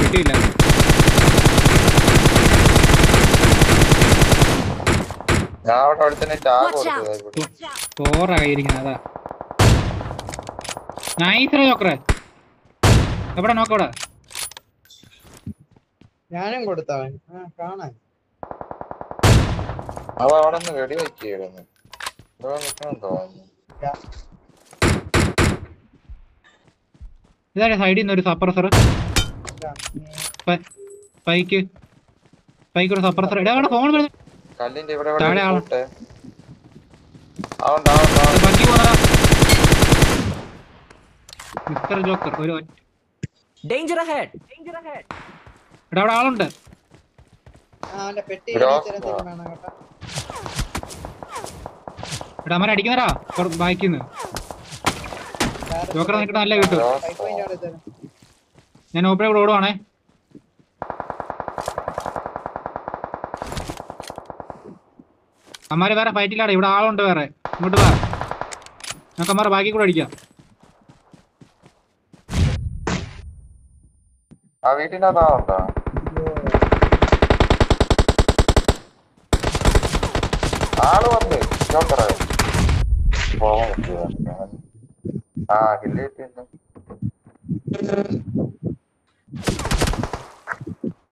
കിട്ടിയില്ല ഞാൻ അവിടെ അടുത്തന്നെ ടാഗ് Watch കൊടുത്തത് ചോറാ കയ്യിരിക്കുന്നത് അതാ നൈസ് നോക്കറേ എവിടെ നോക്കവിടെ ഞാനും കൊടുത്തവൻ ആ കാണാൻ അവ അവിടെ നിന്ന് വെടി വെക്കായിരുന്നു ഇവിടെ നിൽക്കണം തോന്നുന്നു ഇതാ സൈഡിൽ നിന്ന് ഒരു സപ്രസർ പൈക്ക് പൈക്ക് ഒരു സപ്രസർ എടാ അവിടെ ഫോൺ വരുന്നു കല്ലിന്റെ ഇവിടെ താഴെ ആള്. ഇവിടെ അവണ്ട് അവണ്ട് അവണ്ട് ബാക്കി പോന്നടാ മിസ്റ്റർ ജോക്കർ ഒരു ഒറ്റ- Danger ahead! എടാ അവിടെ ആളുണ്ട് ആ അവന്റെ പെട്ടി ബ്രോ. ഇച്ചിരി തരും വേണം കേട്ടോ എടാ അമ്മ അടിക്കുന്നടാ ബാക്കിന്ന് വേറെ ജോക്കർ നിനക്ക് നല്ല കിട്ടും പൈപ്പ് അതിന്റെ അവിടെ തരും ഞാൻ ഓപ്പറെ കൂടെ ഓടുവാണേ അമ്മാര് വേറെ ഫൈറ്റിലാടെ ഇവിടെ ആളുണ്ട് വേറെ ഇങ്ങോട്ട് വാ നമുക്ക് അമ്മാരെ ബാക്കി കൂടെ അടിക്കാം ആ വീട്ടിനകത്ത് ആളുണ്ടോ ആള് വന്ന് ജോക്കറ പോവാൻ പറ്റുമോ ആ കില്ല് കിട്ടിയിരുന്നു